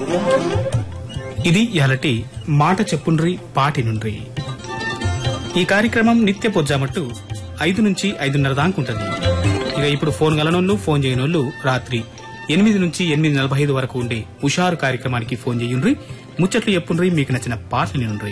ఇది ఇయాలటి మాట చెప్పుండ్రి పాటి నుండ్రి ఈ కార్యక్రమం నిత్య పొజ్జామట్టు ఐదు నుంచి ఐదున్నర దాకా ఉంటుంది ఇక ఇప్పుడు ఫోన్ గలనోళ్ళు ఫోన్ చేయనోళ్ళు రాత్రి ఎనిమిది నుంచి ఎనిమిది నలభై ఐదు వరకు ఉండే హుషారు కార్యక్రమానికి ఫోన్ చేయుండ్రి ముచ్చట్లు చెప్పుండ్రి మీకు నచ్చిన పాటలు వినుండ్రి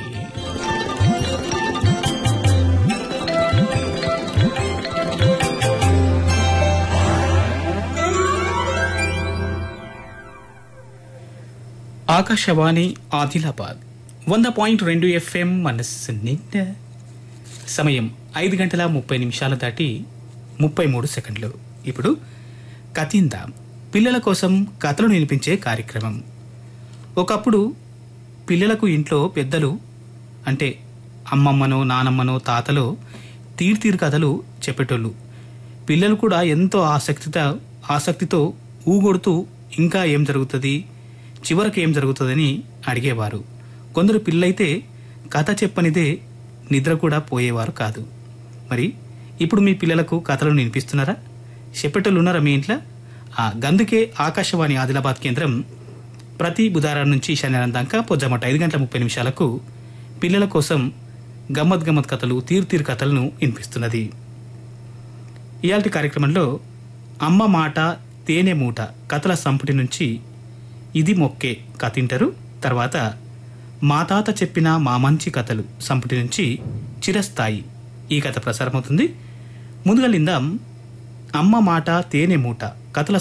ఆకాశవాణి ఆదిలాబాద్ వంద పాయింట్ రెండు ఎఫ్ఎం మనస్సు నిండా సమయం ఐదు గంటల ముప్పై నిమిషాలు దాటి ముప్పై మూడు సెకండ్లు ఇప్పుడు కథింద పిల్లల కోసం కథలు వినిపించే కార్యక్రమం ఒకప్పుడు పిల్లలకు ఇంట్లో పెద్దలు అంటే అమ్మమ్మనో నానమ్మనో తాతలో తీర్తీరు కథలు చెప్పేటోళ్ళు పిల్లలు కూడా ఎంతో ఆసక్తితో ఆసక్తితో ఊగొడుతూ ఇంకా ఏం జరుగుతుంది చివరికి ఏం జరుగుతుందని అడిగేవారు కొందరు పిల్లలైతే కథ చెప్పనిదే నిద్ర కూడా పోయేవారు కాదు మరి ఇప్పుడు మీ పిల్లలకు కథలు వినిపిస్తున్నారా చెప్పేటోళ్ళు ఉన్నారా మీ ఇంట్లో ఆ గందుకే ఆకాశవాణి ఆదిలాబాద్ కేంద్రం ప్రతి బుధవారం నుంచి శనివారం దాకా పొద్దుమట ఐదు గంటల ముప్పై నిమిషాలకు పిల్లల కోసం గమ్మత్ గమ్మత్ కథలు తీరు తీరు కథలను వినిపిస్తున్నది ఇయాల్టి కార్యక్రమంలో అమ్మ మాట తేనె మూట కథల సంపుటి నుంచి ఇది మొక్కే కథ వింటారు తర్వాత మా తాత చెప్పిన మా మంచి కథలు సంపుటి నుంచి చిరస్థాయి ఈ కథ ప్రసారమవుతుంది ముందుగా లిందాం అమ్మ మాట తేనె మూట కథల